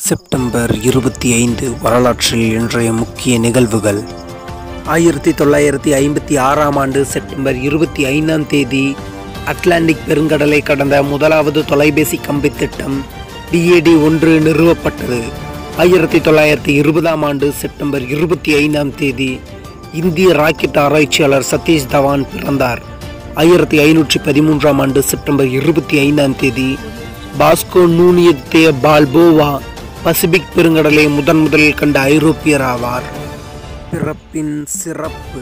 September இருபத்தி ஐந்து வரலாற்றில் இன்றைய முக்கிய நிகழ்வுகள் ஆயிரத்தி தொள்ளாயிரத்தி ஐம்பத்தி ஆறாம் ஆண்டு செப்டம்பர் இருபத்தி ஐந்தாம் தேதி அட்லாண்டிக் பெருங்கடலை கடந்த முதலாவது தொலைபேசி கம்பி திட்டம் டிஏடி ஒன்று நிறுவப்பட்டது ஆயிரத்தி தொள்ளாயிரத்தி இருபதாம் ஆண்டு செப்டம்பர் இருபத்தி ஐந்தாம் தேதி இந்திய ராக்கெட் ஆராய்ச்சியாளர் சதீஷ் தவான் பிறந்தார் ஆயிரத்தி ஐநூற்றி பதிமூன்றாம் ஆண்டு செப்டம்பர் இருபத்தி ஐந்தாம் தேதி பாஸ்கோ நூனியத்தே பால்போவா பசிபிக் பெருங்கடலை முதன் முதலில் கண்ட ஐரோப்பியர் ஆவார் பிறப்பின் சிறப்பு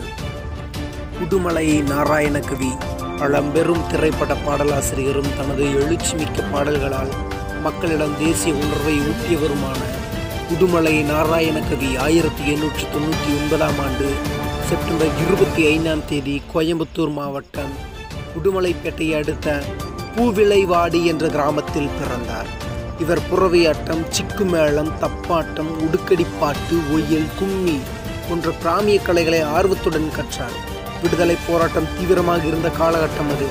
உடுமலை நாராயணகவி பழம்பெரும் திரைப்பட பாடலாசிரியரும் தனது எழுச்சிமிக்க பாடல்களால் மக்களிடம் தேசிய உணர்வை ஊட்டியவருமான உடுமலை நாராயணகவி ஆயிரத்தி எண்ணூற்றி தொண்ணூற்றி ஒன்பதாம் ஆண்டு செப்டம்பர் இருபத்தி ஐந்தாம் தேதி கோயம்புத்தூர் மாவட்டம் உடுமலைப்பேட்டையை அடுத்த பூவிளைவாடி என்ற கிராமத்தில் பிறந்தார் இவர் புறவையாட்டம் சிக்குமேளம் தப்பாட்டம் உடுக்கடிப்பாட்டு ஒய்யல் கும்மி போன்ற பிராமிய கலைகளை ஆர்வத்துடன் கற்றார் விடுதலை போராட்டம் தீவிரமாக இருந்த காலகட்டம் அது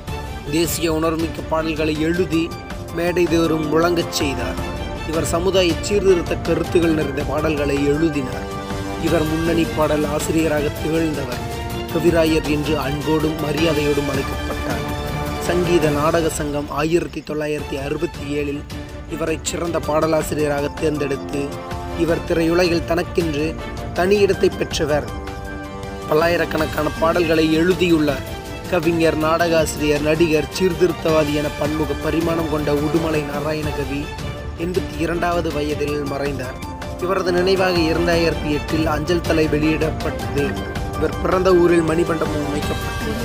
தேசிய உணர்வுமிக்க பாடல்களை எழுதி மேடை தோறும் முழங்கச் செய்தார் இவர் சமுதாய சீர்திருத்த கருத்துகள் நிறைந்த பாடல்களை எழுதினார் இவர் முன்னணி பாடல் ஆசிரியராக திகழ்ந்தவர் கவிராயர் என்று அன்போடும் மரியாதையோடும் அழைக்கப்பட்டார் சங்கீத நாடக சங்கம் ஆயிரத்தி தொள்ளாயிரத்தி அறுபத்தி ஏழில் இவரை சிறந்த பாடலாசிரியராக தேர்ந்தெடுத்து இவர் திரையுலகில் தனக்கென்று தனி இடத்தை பெற்றவர் பல்லாயிரக்கணக்கான பாடல்களை எழுதியுள்ளார் கவிஞர் நாடகாசிரியர் நடிகர் சீர்திருத்தவாதி என பன்முக பரிமாணம் கொண்ட உடுமலை நாராயணகவி எண்பத்தி இரண்டாவது வயதில் மறைந்தார் இவரது நினைவாக இரண்டாயிரத்தி எட்டில் அஞ்சல் தலை வெளியிடப்பட்டது இவர் பிறந்த ஊரில் மணிமண்டபம் அமைக்கப்பட்டது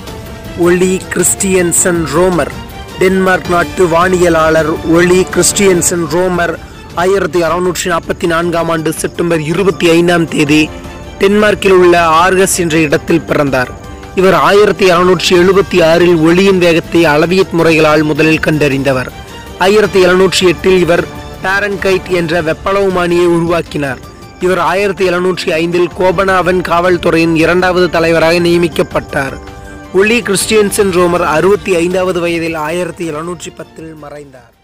ஒலி கிறிஸ்டியன்சன் ரோமர் டென்மார்க் நாட்டு வானியலாளர் ஒலி கிறிஸ்டியன்சன் ரோமர் ஆயிரத்தி அறுநூற்றி நாற்பத்தி நான்காம் ஆண்டு செப்டம்பர் இருபத்தி ஐந்தாம் தேதி டென்மார்க்கில் உள்ள ஆர்கஸ் என்ற இடத்தில் பிறந்தார் இவர் ஆயிரத்தி அறுநூற்றி எழுபத்தி ஆறில் ஒளியின் வேகத்தை அளவியற் முறைகளால் முதலில் கண்டறிந்தவர் ஆயிரத்தி எழுநூற்றி எட்டில் இவர் டாரன்கைட் என்ற வெப்பளவுமானியை உருவாக்கினார் இவர் ஆயிரத்தி எழுநூற்றி ஐந்தில் கோபனாவன் காவல்துறையின் இரண்டாவது தலைவராக நியமிக்கப்பட்டார் ஒலி கிறிஸ்டியன்சன் ரோமர் அறுபத்தி ஐந்தாவது வயதில் ஆயிரத்தி எழுநூற்றி பத்தில் மறைந்தார்